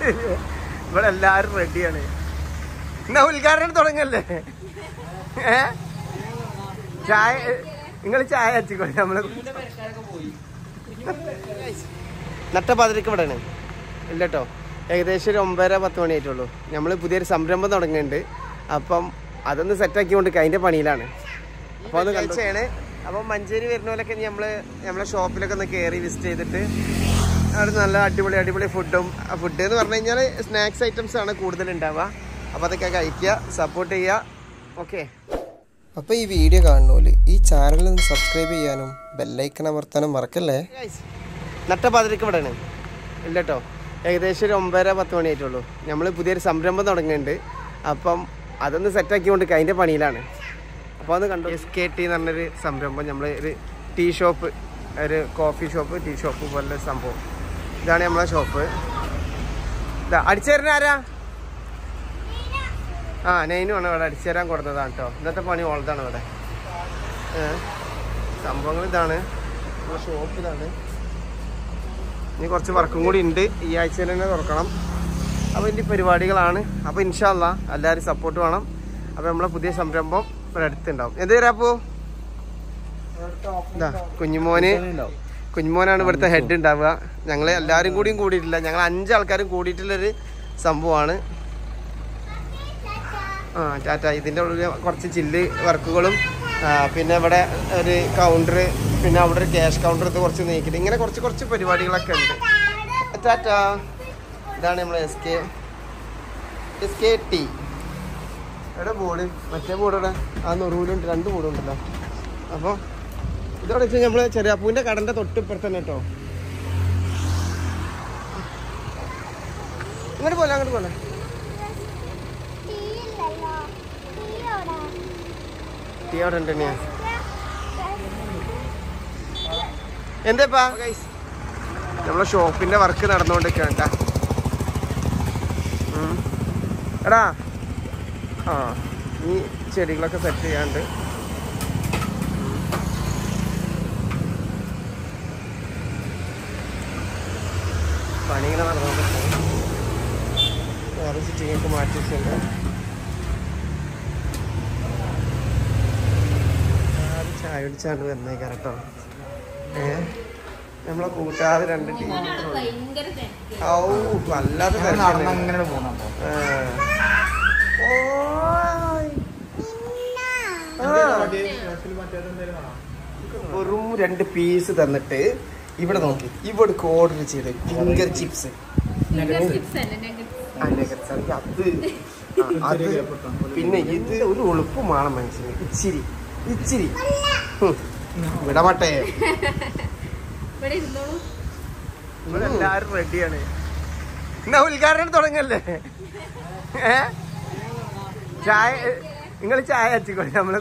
ഇവിടെ എല്ലാരും റെഡിയാണ് എന്നാ ഉദ്ഘാടനം തുടങ്ങല്ലേ ഏ ചായ നിങ്ങൾ ചായ അച്ചിക്കോളി നമ്മള് നട്ടപാതിരക്ക് ഇവിടെയാണ് ഇല്ല കേട്ടോ ഏകദേശം ഒരു ഒമ്പതര പത്ത് മണി ആയിട്ടുള്ളൂ നമ്മൾ പുതിയൊരു സംരംഭം തുടങ്ങുന്നുണ്ട് അപ്പം അതൊന്ന് സെറ്റാക്കി കൊണ്ട് അതിൻ്റെ പണിയിലാണ് അപ്പോൾ അത് കഴിച്ചാണ് അപ്പം മഞ്ചേരി വരുന്നവരൊക്കെ നമ്മൾ നമ്മളെ ഷോപ്പിലൊക്കെ ഒന്ന് കയറി വിസിറ്റ് ചെയ്തിട്ട് അവിടെ നല്ല അടിപൊളി അടിപൊളി ഫുഡും ഫുഡ് എന്ന് പറഞ്ഞു കഴിഞ്ഞാൽ സ്നാക്സ് ഐറ്റംസ് ആണ് കൂടുതൽ ഉണ്ടാവുക അപ്പോൾ അതൊക്കെ കഴിക്കുക സപ്പോർട്ട് ചെയ്യുക ഓക്കെ അപ്പോൾ ഈ വീഡിയോ കാണുന്നോല് ഈ ചാനൽ ഒന്ന് സബ്സ്ക്രൈബ് ചെയ്യാനും ബെല്ലൈക്കൺ അമർത്താനും മറക്കല്ലേ നട്ടപാതിരക്ക് ഇവിടെയാണ് ഇല്ല കേട്ടോ ഏകദേശം ഒരു ഒമ്പതര പത്ത് മണി ആയിട്ടുള്ളൂ നമ്മൾ പുതിയൊരു സംരംഭം തുടങ്ങുന്നുണ്ട് അപ്പം അതൊന്ന് സെറ്റാക്കി കൊണ്ട് അതിൻ്റെ പണിയിലാണ് അപ്പോൾ അത് കണ്ടു എസ് കെ ടി എന്ന് പറഞ്ഞൊരു സംരംഭം നമ്മൾ ഒരു ടീ ഷോപ്പ് ഒരു കോഫി ഷോപ്പ് ടീ ഷോപ്പ് പോലുള്ള സംഭവം ഇതാണ് നമ്മളെ ഷോപ്പ് ഇതാ അടിച്ചേരുന്ന ആരാ ആ നെയിനുമാണ് ഇവിടെ അടിച്ചേരാൻ കൊടുത്തതാണ് കേട്ടോ ഇന്നത്തെ പണി ഓളതാണ് ഇവിടെ ഏ, സംഭവങ്ങൾ ഇതാണ് നമ്മുടെ ഷോപ്പ് ഇതാണ് ഇനി കുറച്ച് വർക്കും കൂടി ഉണ്ട് ഈ ആഴ്ച തന്നെ തുറക്കണം അപ്പോൾ ഇതിൻ്റെ പരിപാടികളാണ് അപ്പോൾ ഇൻഷാല്ല എല്ലാവരും സപ്പോർട്ട് വേണം അപ്പോൾ നമ്മളെ പുതിയ സംരംഭം ഇവിടെ അടുത്തുണ്ടാവും എന്ത് തരാപ്പോ ഇതാ കുഞ്ഞുമോന് കുഞ്ഞുമോനാണ് ഇവിടുത്തെ ഹെഡ് ഉണ്ടാവുക ഞങ്ങൾ എല്ലാവരും കൂടിയും കൂടിയിട്ടില്ല ഞങ്ങൾ അഞ്ചാൾക്കാരും കൂടിയിട്ടുള്ളൊരു സംഭവമാണ് ആ ടാറ്റ ഇതിൻ്റെ ഉള്ളിൽ കുറച്ച് ചില്ല് വർക്കുകളും ആ, പിന്നെ ഇവിടെ ഒരു കൗണ്ടർ പിന്നെ അവിടെ ഒരു ക്യാഷ് കൗണ്ടർ ഇത് കുറച്ച് നീക്കിയിട്ട് ഇങ്ങനെ കുറച്ച് കുറച്ച് പരിപാടികളൊക്കെ ഉണ്ട് ടാറ്റ ഇതാണ് നമ്മളെ S K S K T എവിടെ ബോർഡ് മറ്റേ ബോർഡ് ഇവിടെ ആ നെറുവിലുണ്ട് രണ്ട് ബോർഡ് ഉണ്ടല്ലോ അപ്പോൾ ഇതോടെ വെച്ച് നമ്മൾ ചെറിയാപ്പൂവിൻ്റെ കടൻ്റെ തൊട്ട് ഇപ്പുറത്ത് തന്നെ കേട്ടോ ഇങ്ങോട്ട് പോലെ അങ്ങോട്ട് പോലെ ടീ അവിടെ ഉണ്ട് തന്നെയാ എന്താ നമ്മളെ ഷോപ്പിന്റെ വർക്ക് നടന്നുകൊണ്ടിരിക്കണ്ട എടാ ആ ഈ ചെടികളൊക്കെ സെറ്റ് ചെയ്യാണ്ട് പണി ഇങ്ങനെ നടന്നുകൊണ്ടിരിക്കും വേറെ സിറ്റിങ്ങൊക്കെ മാറ്റി വെച്ചിട്ടുണ്ട് ആരും ചായ കുടിച്ചാണ്ട് വരുന്നേക്കാ കേട്ടോ ഏ നമ്മളെ കൂട്ടാതെ രണ്ട് ടീം ഭയങ്കര തിരക്ക്. ഔ വല്ലാത്ത തിരക്കാണ്. അങ്ങനെ പോകണം ആ. ഓയ്. ആ. വെറും രണ്ട് പീസ് തന്നിട്ട് ഇവിടെ നോക്കി ഇവിടെ ഓർഡർ ചെയ്ത് ഫിംഗർ ചിപ്സ് Finger chips അല്ല, nuggets. അത് ആ, അത് പിന്നെ ഇത് ഒരു എളുപ്പം വേണം മനുഷ്യന് ഇച്ചിരി ഇച്ചിരി ഹും. വിടമാട്ടെ ഇവിടെ ഇരുന്നോളൂ ഇവിടെ എല്ലാരും റെഡിയാണ് എന്നാ ഉദ്ഘാടനം തുടങ്ങല്ലേ ഏ ചായ നിങ്ങൾ ചായ അച്ചിക്കോളി നമ്മള്